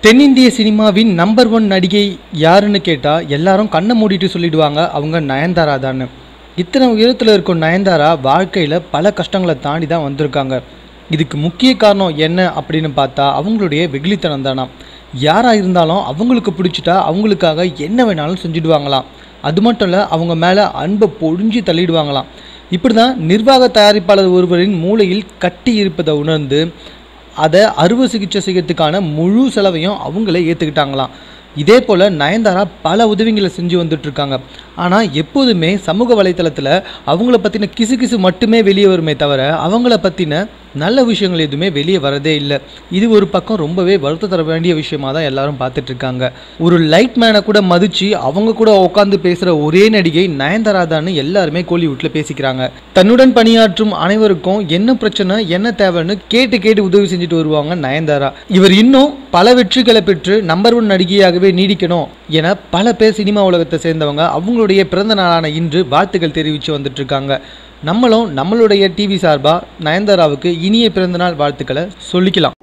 தென்னிந்திய சினிமாவின் number one நடிகை யாருன்னு கேட்டால் எல்லாரும் கண்ணை மூடிட்டு சொல்லிடுவாங்க அவங்க நயன்தாரா தான்னு இத்தனை உயரத்தில் இருக்கும் நயன்தாரா வாழ்க்கையில் பல கஷ்டங்களை தாண்டி தான் வந்திருக்காங்க இதுக்கு முக்கிய காரணம் என்ன அப்படின்னு பார்த்தா அவங்களுடைய வெகுளித்தனம் தானா யாராக இருந்தாலும் அவங்களுக்கு பிடிச்சிட்டா அவங்களுக்காக என்ன வேணாலும் செஞ்சுடுவாங்களாம் அது மட்டும் இல்லை அவங்க மேலே அன்பை பொழிஞ்சு தள்ளிடுவாங்களாம் இப்படி தான் நிர்வாக தயாரிப்பாளர் ஒருவரின் மூளையில் கட்டி இருப்பதை உணர்ந்து அதை அறுவை சிகிச்சை செய்யறதுக்கான முழு செலவையும் அவங்களே ஏற்றுக்கிட்டாங்களாம் இதே போல் நயன்தாரா பல உதவிகளை செஞ்சு வந்துட்டுருக்காங்க ஆனால் எப்போதுமே சமூக வலைத்தளத்தில் அவங்கள பற்றின கிசு கிசு மட்டுமே வெளியே வருமே தவிர அவங்கள பற்றின நல்ல விஷயங்கள் எதுவுமே வெளியே வரதே இல்லை இது ஒரு பக்கம் ரொம்பவே வருத்த தர வேண்டிய விஷயமா தான் எல்லாரும் பார்த்துட்டு இருக்காங்க ஒரு லைட் மேனை கூட மதிச்சு அவங்க கூட உட்காந்து பேசுகிற ஒரே நடிகை நயன்தாரா தான்னு எல்லாருமே கோலிவுட்டில் பேசிக்கிறாங்க தன்னுடன் பணியாற்றும் அனைவருக்கும் என்ன பிரச்சனை என்ன தேவைன்னு கேட்டு கேட்டு உதவி செஞ்சுட்டு வருவாங்க நயன்தாரா இவர் இன்னும் பல வெற்றிகளை பெற்று நம்பர் ஒன் நடிகையாகவே நீடிக்கணும் என பல பேர் சினிமா உலகத்தை சேர்ந்தவங்க அவங்களுடைய பிறந்த நாளான இன்று வாழ்த்துக்கள் தெரிவித்து வந்துட்டு இருக்காங்க நம்மளும் நம்மளுடைய டிவி சார்பாக நயன்தாராவுக்கு இனிய பிறந்தநாள் வாழ்த்துக்களை சொல்லிக்கலாம்